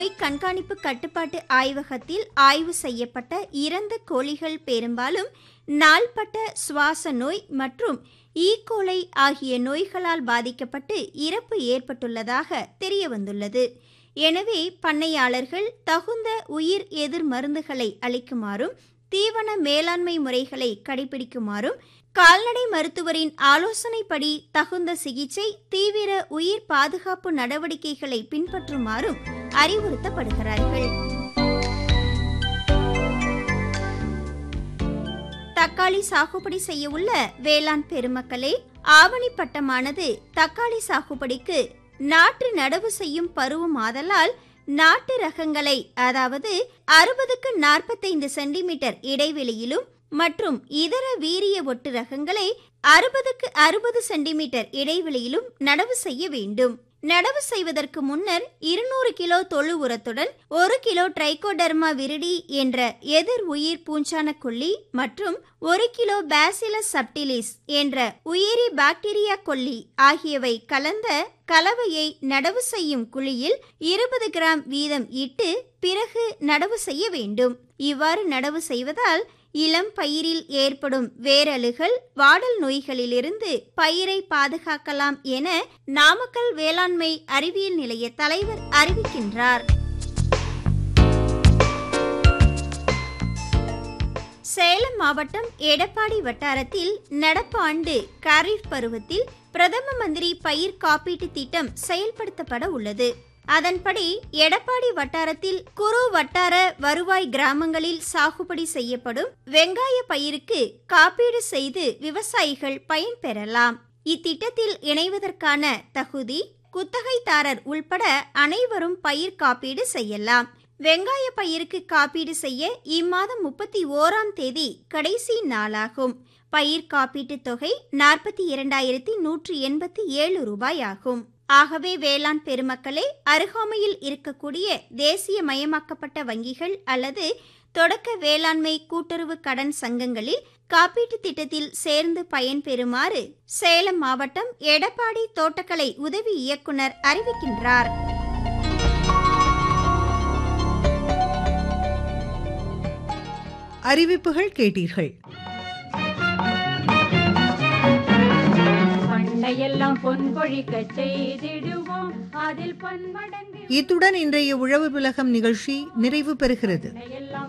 நோய் கண்காணிப்பு கட்டுப்பாட்டு ஆய்வகத்தில் ஆய்வு செய்யப்பட்ட இறந்த கோழிகள் பெரும்பாலும் நாள்பட்ட சுவாச நோய் மற்றும் ஈகோலை ஆகிய நோய்களால் பாதிக்கப்பட்டு இறப்பு ஏற்பட்டுள்ளதாக தெரியவந்துள்ளது எனவே பண்ணையாளர்கள் தகுந்த உயிர் எதிர் மருந்துகளை அளிக்குமாறும் தீவன மேலாண்மை முறைகளை கடைபிடிக்குமாறும் கால்நடை மருத்துவரின் ஆலோசனைப்படி தகுந்த சிகிச்சை தீவிர உயிர் பாதுகாப்பு நடவடிக்கைகளை பின்பற்றுமாறும் அறிவுறுத்தப்படுகிறார்கள் தக்காளி சாகுபடி செய்ய உள்ள வேளாண் பெருமக்களே ஆவணி பட்டமானது தக்காளி சாகுபடிக்கு நாற்று நடவு செய்யும் பருவம் ஆதலால் நாட்டு ரகங்களை அதாவது அறுபதுக்கு நாற்பத்தைந்து சென்டிமீட்டர் இடைவெளியிலும் மற்றும் இதர வீரிய ஒட்டு ரகங்களை அறுபதுக்கு அறுபது சென்டிமீட்டர் இடைவெளியிலும் நடவு செய்ய வேண்டும் நடவு செய்வதற்கு முன்னர் இருநூறு கிலோ தொழு உரத்துடன் ஒரு கிலோ ட்ரைகோடர்மா விரிடி என்ற எதிர் உயிர் பூஞ்சான கொல்லி மற்றும் ஒரு கிலோ பேசிலஸ் சப்டிலிஸ் என்ற உயிரி பாக்டீரியா கொல்லி ஆகியவை கலந்த கலவையை நடவு செய்யும் குழியில் இருபது கிராம் வீதம் இட்டு பிறகு நடவு செய்ய வேண்டும் இவ்வாறு நடவு செய்வதால் இளம் பயிரில் ஏற்படும் வேரலுகள் வாடல் நோய்களிலிருந்து பயிரை பாதுகாக்கலாம் என நாமக்கல் வேளாண்மை அறிவியல் நிலைய தலைவர் அறிவிக்கின்றார் சேலம் மாவட்டம் எடப்பாடி வட்டாரத்தில் நடப்பு ஆண்டு காரிஃப் பருவத்தில் பிரதம மந்திரி பயிர் காப்பீட்டு திட்டம் செயல்படுத்தப்பட உள்ளது அதன்படி எடப்பாடி வட்டாரத்தில் குறு வட்டார வருவாய் கிராமங்களில் சாகுபடி செய்யப்படும் வெங்காய பயிருக்கு காப்பீடு செய்து விவசாயிகள் பயன்பெறலாம் இத்திட்டத்தில் இணைவதற்கான தகுதி குத்தகைதாரர் உள்பட அனைவரும் பயிர் காப்பீடு செய்யலாம் வெங்காய பயிருக்கு காப்பீடு செய்ய இம்மாதம் முப்பத்தி ஓராம் தேதி கடைசி நாளாகும் பயிர் காப்பீட்டு தொகை நாற்பத்தி இரண்டாயிரத்தி நூற்றி எண்பத்தி ஏழு ரூபாய் ஆகும் ஆகவே வேளாண் பெருமக்களே அருகாமையில் இருக்கக்கூடிய தேசிய மயமாக்கப்பட்ட வங்கிகள் அல்லது தொடக்க வேளாண்மை கூட்டுறவு கடன் சங்கங்களில் காப்பீட்டு திட்டத்தில் சேர்ந்து பயன்பெறுமாறு சேலம் மாவட்டம் எடப்பாடி தோட்டக்கலை உதவி இயக்குனர் அறிவிக்கின்றார் அறிவிப்புகள் கேட்டீர்கள் பண்டையெல்லாம் பொன் பொழிக்க செய்திடுவோம் அதில் பன்மடங்கு இத்துடன் இன்றைய உழவு உலகம் நிகழ்ச்சி நிறைவு பெறுகிறது எல்லாம்